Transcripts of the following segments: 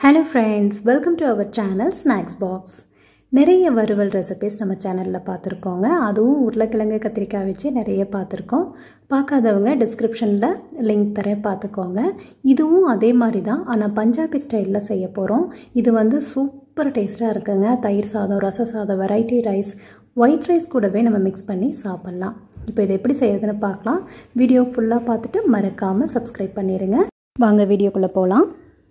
hello friends welcome to our channel snacks box நிறைய வறுவல் recipes நம்ம சேனலில் பார்த்துருக்கோங்க அதுவும் உருளைக்கிழங்கு கத்திரிக்காய் வச்சு நிறைய பார்த்துருக்கோம் பார்க்காதவங்க டிஸ்கிரிப்ஷனில் லிங்க் தரேன் பார்த்துக்கோங்க இதுவும் அதே மாதிரி தான் ஆனால் பஞ்சாபி ஸ்டைலில் செய்ய போகிறோம் இது வந்து சூப்பர் டேஸ்ட்டாக இருக்குங்க தயிர் சாதம் ரச சாதம் வெரைட்டி ரைஸ் ஒயிட் ரைஸ் கூடவே நம்ம மிக்ஸ் பண்ணி சாப்பிட்லாம் இப்போ இதை எப்படி செய்யறதுன்னு பார்க்கலாம் வீடியோ ஃபுல்லாக பார்த்துட்டு மறக்காமல் சப்ஸ்கிரைப் பண்ணிடுங்க வாங்க வீடியோக்குள்ளே போகலாம்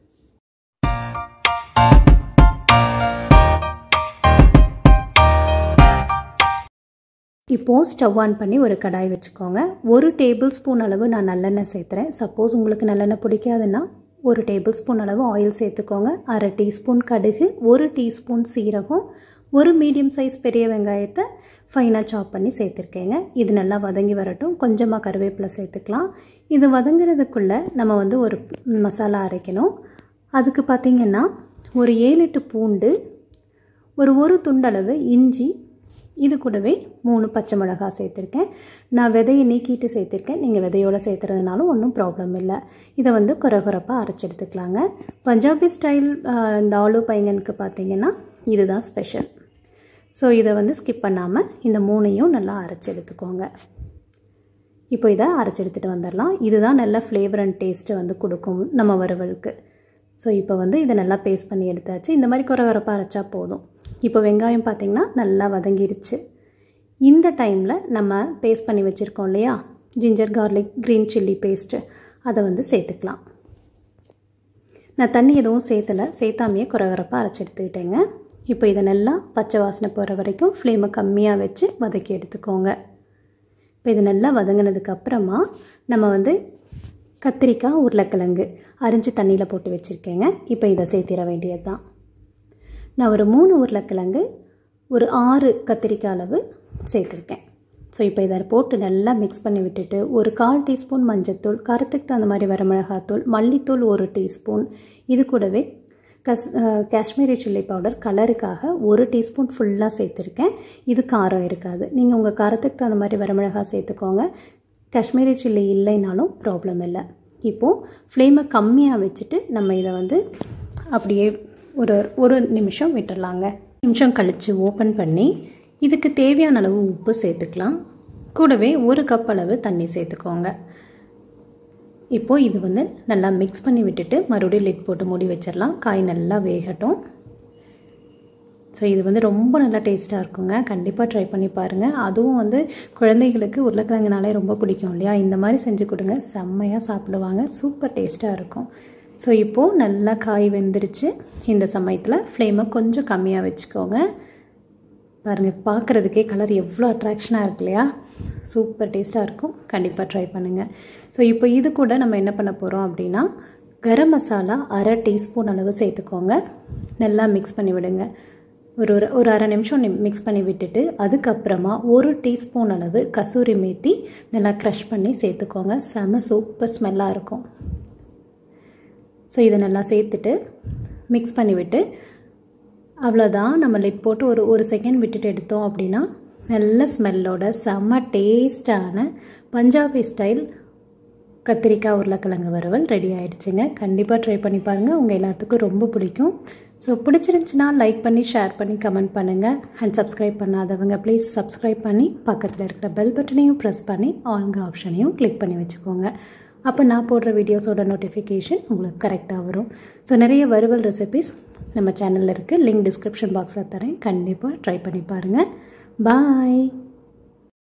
இப்போது ஸ்டவ் ஆன் பண்ணி ஒரு கடாய் வச்சுக்கோங்க ஒரு டேபிள் ஸ்பூன் அளவு நான் நல்லெண்ணெய் சேர்த்துறேன் சப்போஸ் உங்களுக்கு நல்லெண்ணெய் பிடிக்காதுன்னா ஒரு டேபிள் ஸ்பூன் அளவு ஆயில் சேர்த்துக்கோங்க அரை டீஸ்பூன் கடுகு ஒரு டீஸ்பூன் சீரகம் ஒரு மீடியம் சைஸ் பெரிய வெங்காயத்தை ஃபைனாக சாப் பண்ணி சேர்த்துருக்கேங்க இது நல்லா வதங்கி வரட்டும் கொஞ்சமாக கருவேப்பிலை சேர்த்துக்கலாம் இது வதங்குறதுக்குள்ளே நம்ம வந்து ஒரு மசாலா அரைக்கணும் அதுக்கு பார்த்திங்கன்னா ஒரு ஏழு எட்டு பூண்டு ஒரு ஒரு துண்டளவு இஞ்சி இது கூடவே மூணு பச்சை மிளகா சேர்த்துருக்கேன் நான் விதையை நீக்கிட்டு சேர்த்துருக்கேன் நீங்கள் விதையோடு சேர்த்துறதுனாலும் ஒன்றும் ப்ராப்ளம் இல்லை இதை வந்து குறகுறப்பாக அரைச்சி எடுத்துக்கலாங்க பஞ்சாபி ஸ்டைல் இந்த ஆலு பைங்கனுக்கு பார்த்தீங்கன்னா இதுதான் ஸ்பெஷல் ஸோ இதை வந்து ஸ்கிப் பண்ணாமல் இந்த மூணையும் நல்லா அரைச்சி எடுத்துக்கோங்க இப்போ இதை அரைச்சி எடுத்துகிட்டு வந்துடலாம் இதுதான் நல்ல ஃப்ளேவர் அண்ட் டேஸ்ட்டு வந்து கொடுக்கும் நம்ம வறுவலுக்கு ஸோ இப்போ வந்து இதை நல்லா பேஸ்ட் பண்ணி எடுத்தாச்சு இந்த மாதிரி குறகுறப்பாக அரைச்சா போதும் இப்போ வெங்காயம் பார்த்திங்கன்னா நல்லா வதங்கிருச்சு இந்த டைமில் நம்ம பேஸ்ட் பண்ணி வச்சுருக்கோம் இல்லையா ginger garlic green chilli paste அதை வந்து சேர்த்துக்கலாம் நான் தண்ணி எதுவும் சேர்த்தலை சேர்த்தாமையே குறகுறப்பாக அரைச்சி எடுத்துக்கிட்டேங்க இப்போ இதை நல்லா பச்சை வாசனை போகிற வரைக்கும் ஃப்ளேமை கம்மியாக வச்சு வதக்கி எடுத்துக்கோங்க இப்போ இது நல்லா வதங்கினதுக்கு அப்புறமா நம்ம வந்து கத்திரிக்காய் உருளைக்கிழங்கு அரிஞ்சு தண்ணியில் போட்டு வச்சுருக்கேங்க இப்போ இதை சேர்த்திட வேண்டியது தான் நான் ஒரு மூணு உருளைக்கிழங்கு ஒரு ஆறு கத்திரிக்காய் அளவு சேர்த்துருக்கேன் ஸோ இப்போ இதை போட்டு நல்லா மிக்ஸ் பண்ணி விட்டுட்டு ஒரு கால் டீஸ்பூன் மஞ்சத்தூள் கருத்துக்கு தகுந்த மாதிரி வரமிளகாத்தூள் மல்லித்தூள் ஒரு டீஸ்பூன் இது கூடவே கஸ் காஷ்மீரி சில்லி பவுடர் கலருக்காக ஒரு டீஸ்பூன் ஃபுல்லாக சேர்த்துருக்கேன் இது காரம் இருக்காது நீங்கள் உங்கள் காரத்துக்கு தகுந்த மாதிரி வரமிளகாய் சேர்த்துக்கோங்க காஷ்மீரி சில்லி இல்லைனாலும் ப்ராப்ளம் இல்லை இப்போது ஃப்ளேமை கம்மியாக வச்சுட்டு நம்ம இதை வந்து அப்படியே ஒரு ஒரு நிமிஷம் விட்டுடலாங்க நிமிஷம் கழித்து ஓப்பன் பண்ணி இதுக்கு தேவையான அளவு உப்பு சேர்த்துக்கலாம் கூடவே ஒரு கப் அளவு தண்ணி சேர்த்துக்கோங்க இப்போது இது வந்து நல்லா மிக்ஸ் பண்ணி விட்டுட்டு மறுபடியும் லிட் போட்டு மூடி வச்சிடலாம் காய் நல்லா வேகட்டும் ஸோ இது வந்து ரொம்ப நல்லா டேஸ்ட்டாக இருக்குங்க கண்டிப்பாக ட்ரை பண்ணி பாருங்கள் அதுவும் வந்து குழந்தைகளுக்கு உருளைக்கிழங்குனாலே ரொம்ப பிடிக்கும் இல்லையா இந்த மாதிரி செஞ்சு கொடுங்க செம்மையாக சாப்பிடுவாங்க சூப்பர் டேஸ்ட்டாக இருக்கும் ஸோ இப்போது நல்லா காய் வெந்துருச்சு இந்த சமயத்தில் ஃப்ளேமை கொஞ்சம் கம்மியாக வச்சுக்கோங்க பாருங்கள் பார்க்குறதுக்கே கலர் எவ்வளோ அட்ராக்ஷனாக இருக்கு இல்லையா சூப்பர் டேஸ்ட்டாக இருக்கும் கண்டிப்பாக ட்ரை பண்ணுங்கள் ஸோ இப்போ இது கூட நம்ம என்ன பண்ண போகிறோம் அப்படின்னா கரம் மசாலா அரை டீஸ்பூன் அளவு சேர்த்துக்கோங்க நல்லா மிக்ஸ் பண்ணி விடுங்க ஒரு ஒரு ஒரு அரை நிமிஷம் மிக்ஸ் பண்ணி விட்டுட்டு அதுக்கப்புறமா ஒரு டீஸ்பூன் அளவு கசூரி மேத்தி நல்லா க்ரஷ் பண்ணி சேர்த்துக்கோங்க செம சூப்பர் ஸ்மெல்லாக இருக்கும் ஸோ இதை நல்லா சேர்த்துட்டு மிக்ஸ் பண்ணிவிட்டு அவ்வளோதான் நம்ம லிட் போட்டு ஒரு ஒரு செகண்ட் விட்டுட்டு எடுத்தோம் அப்படின்னா நல்ல ஸ்மெல்லோட செம்ம டேஸ்டான பஞ்சாபி ஸ்டைல் கத்திரிக்காய் உருளைக்கிழங்கு வறுவல் ரெடி ஆகிடுச்சுங்க கண்டிப்பாக ட்ரை பண்ணி பாருங்கள் உங்கள் எல்லாத்துக்கும் ரொம்ப பிடிக்கும் ஸோ பிடிச்சிருந்துச்சின்னா லைக் பண்ணி ஷேர் பண்ணி கமெண்ட் பண்ணுங்கள் அண்ட் சப்ஸ்கிரைப் பண்ணாதவங்க ப்ளீஸ் சப்ஸ்கிரைப் பண்ணி பக்கத்தில் இருக்கிற பெல் பட்டனையும் ப்ரெஸ் பண்ணி ஆல்ங்கிற ஆப்ஷனையும் கிளிக் பண்ணி வச்சுக்கோங்க அப்போ நான் போடுற வீடியோஸோட நோட்டிஃபிகேஷன் உங்களுக்கு கரெக்டாக வரும் ஸோ நிறைய வறுவல் ரெசிபிஸ் நம்ம சேனலில் இருக்குது லிங்க் டிஸ்கிரிப்ஷன் பாக்ஸில் தரேன் கண்டிப்பாக ட்ரை பண்ணி பாருங்கள் பாய்